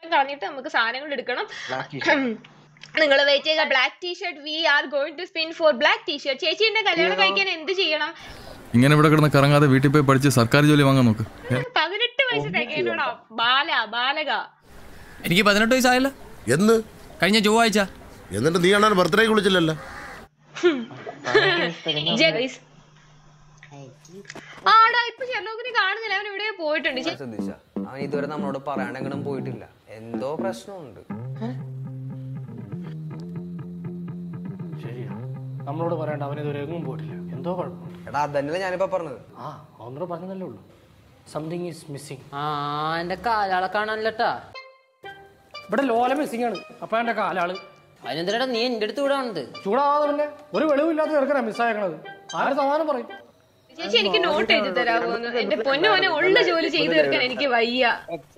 കളഞ്ഞിട്ട് നമുക്ക് സാധനങ്ങൾ എടുക്കണം നിങ്ങൾ വെയിറ്റ് ചെയ്യുക black T shirt we are going to spin for black T shirt ചേച്ചി എന്റെ കല്യാണം കഴിക്കാൻ എന്ത് ചെയ്യണം ഇങ്ങനെ ഇവിടെ കിടന്ന് കറങ്ങാതെ വീട്ടിൽ പോയി പഠിച്ച് സർക്കാർ ജോലി വാങ്ങാൻ നോക്ക് ഏ? പതിനെട്ട് വയസ്സ് തികയണോടാ ബാല ബാലക എനിക്ക് പതിനെട്ട് വയസ്സായല്ലോ എന്ന് കഴിഞ്ഞ ചൊവ്വാഴ്ച എന്നിട്ട് നീ കാണാൻ ബർത്ത്ഡേ വിളിച്ചില്ലല്ലോ ജഗൈസ് ആടാ ഇപ്പൊ ഷെർലോക്കിനെ കാണുന്നില്ല അവൻ ഇവിടെ പോയിട്ടുണ്ട് ചേ- ശ്രദ്ധിച്ച അവൻ ഇതുവരെ നമ്മളോട് പറയാണ്ടെങ്കിലും പോയിട്ടില്ല എന്തോ പ്രശ്നമുണ്ട് ശരിയാ നമ്മളോട് പറയണ്ട അവൻ ഇതുവരെ എങ്ങും പോയിട്ടില്ല എന്തോ കുഴപ്പം എടാ അതന്നെയല്ലേ ഞാനിപ്പോ പറഞ്ഞത് ആ അവനോട് പറഞ്ഞതല്ലേ ഉള്ളൂ സംതിങ് ഈസ് മിസ്സിങ് ആ എന്റെ കാലാളെ കാണാനില്ലട്ടാ ഇവിടെ ലോല മിസ്സിംഗ് ആണ് അപ്പൊ എന്റെ കാലാള് അതിനെന്തിനാ നീ എന്റെ അടുത്ത് ഇവിടെ വന്നത് ചൂടാവാതെ പിന്നെ ഒരു വെളിവില്ലാത്ത ചെറുക്കനാ മിസ്സായേക്കണത് ആര് സമാധാനം പറയും ചേച്ചി എനിക്ക് നോട്ട് എഴുതി തരാമോ എന്ന്? എന്റെ പൊന്നു മോനെ ഉള്ള ജോലി ചെയ്തു തീർക്കാൻ എനിക്ക് വയ്യ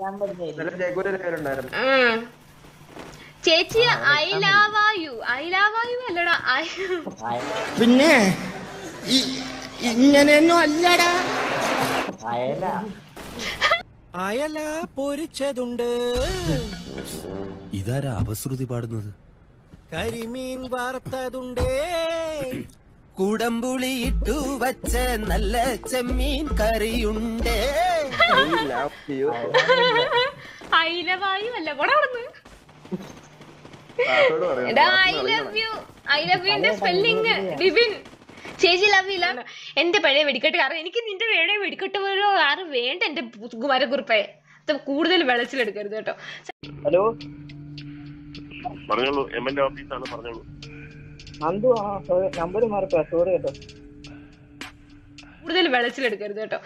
ഉം. ചേച്ചി ഐ ലാവായു ഐ ലാവായു അല്ലടാ I- പിന്നെ ഇങ്ങനെയൊന്നും അല്ലടാ അയല പൊരിച്ചതുണ്ട് ഇതാരാ അപശ്രുതി പാടുന്നത് കരിമീൻ വറുത്തതുണ്ടേ കുടംപുളി ഇട്ടു വച്ച നല്ല ചെമ്മീൻ കറിയുണ്ടേ ഐലവായു അല്ല പോടാ അവിടുന്ന് എടാ I love you I love യുന്റെ സ്പെല്ലിങ് ഡിവിൻ ചേച്ചി ലവ് ഇല്ല എന്റെ പഴയ വെടിക്കെട്ട് കാരണം എനിക്ക് നിന്റെ പഴയ വെടിക്കെട്ട് പോലോ ആരും വേണ്ട എന്റെ കുമാരക്കുറിപ്പേ ഇത് കൂടുതൽ വെളച്ചിലെടുക്കരുത് കേട്ടോ ഹലോ പറഞ്ഞോളൂ എം എൽ ഓഫീസാണ് പറഞ്ഞോളൂ നന്ദു ആ നമ്പർ മാറിപ്പോ സോറി കേട്ടോ കൂടുതൽ വെളച്ചിലെടുക്കരുത് കേട്ടോ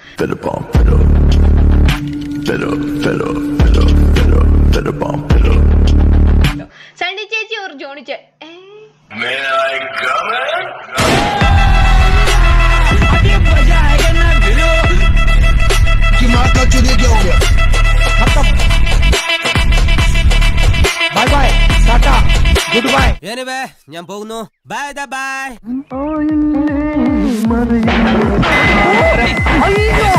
സണ്ണി ചേച്ചി ഓർ ജോണി ചേ ഏ? Bye bye tata good bye ഞാൻ പോകുന്നു ബൈ ബൈ അയ്യോ